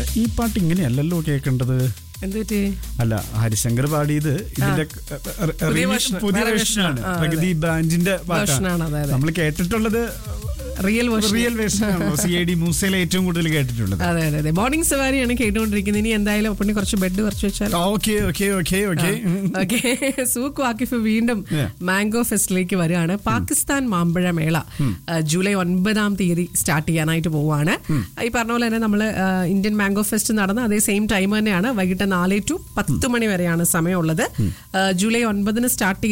ഈ പാട്ട് ഇങ്ങനെയല്ലല്ലോ കേൾക്കേണ്ടത് എന്ത് പറ്റി അല്ല ഹരിശങ്കർ പാടിയത് ഇതിന്റെ പുതിയ version, പുതിയ വേറെ വേർഷനാണ് version. ആ, പ്രഗതി ബാൻഡിന്റെ Version ആണ്, അതെ, അതെ. നമ്മൾ കേട്ടിട്ടുള്ളത് റിയൽ വേർഷൻ റിയൽ വേർഷൻ ആണല്ലോ സി ഐ ഡി മൂസയിലെ ഏറ്റവും കൂടുതൽ കേട്ടിട്ടുള്ളത് അതെ അതെ അതെ മോർണിംഗ് സവാരിയാണ് കേട്ടുകൊണ്ടിരിക്കുന്നത് ഇനി എന്തായാലും അപ്പണി കുറച്ച് ബെഡ് കുറച്ച് വെച്ചാൽ okay okay okay okay okay Souq Waqif വീണ്ടും Yeah. മാംഗോ ഫെസ്റ്റിലേക്ക് വരികയാണ് പാകിസ്ഥാൻ മാമ്പഴ മേള ആ, ജൂലൈ ഒൻപതാം തീയതി സ്റ്റാർട്ട് ചെയ്യാനായിട്ട് പോവുകയാണ് ഈ പറഞ്ഞ പോലെ തന്നെ നമ്മൾ ഇന്ത്യൻ മാംഗോ ഫെസ്റ്റ് നടന്ന അതേ സെയിം ടൈം തന്നെയാണ് വൈകിട്ട് നാല് ടു പത്ത് മണി വരെയാണ് സമയമുള്ളത് ആ, ജൂലൈ ഒൻപതിന് സ്റ്റാർട്ട്